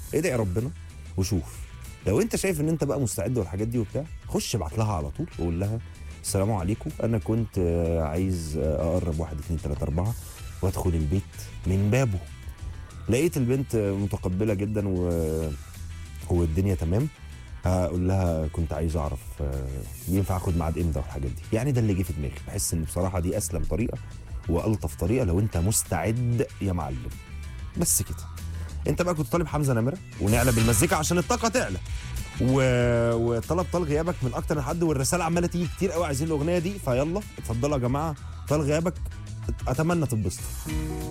ادعي ربنا وشوف لو انت شايف ان انت بقى مستعد والحاجات دي وبتاع خش ابعت لها على طول وقول لها السلام عليكم انا كنت آه، عايز آه، اقرب واحد اتنين تلاته اربعه وادخل البيت من بابه لقيت البنت آه، متقبله جدا و... والدنيا تمام هقول لها كنت عايز اعرف آه، ينفع اخد ميعاد امتى والحاجات دي يعني ده اللي جه في دماغي بحس ان بصراحه دي اسلم طريقه والطف طريقه لو انت مستعد يا معلم بس كده انت بقى كنت طالب حمزه نمره ونعلى بالمزيكا عشان الطاقه تعلى و... وطلب طال غيابك من اكتر من حد والرساله عماله تيجي كتير قوي عايزين الاغنيه دي فيلا اتفضلوا يا جماعه طال غيابك اتمنى تتبسطوا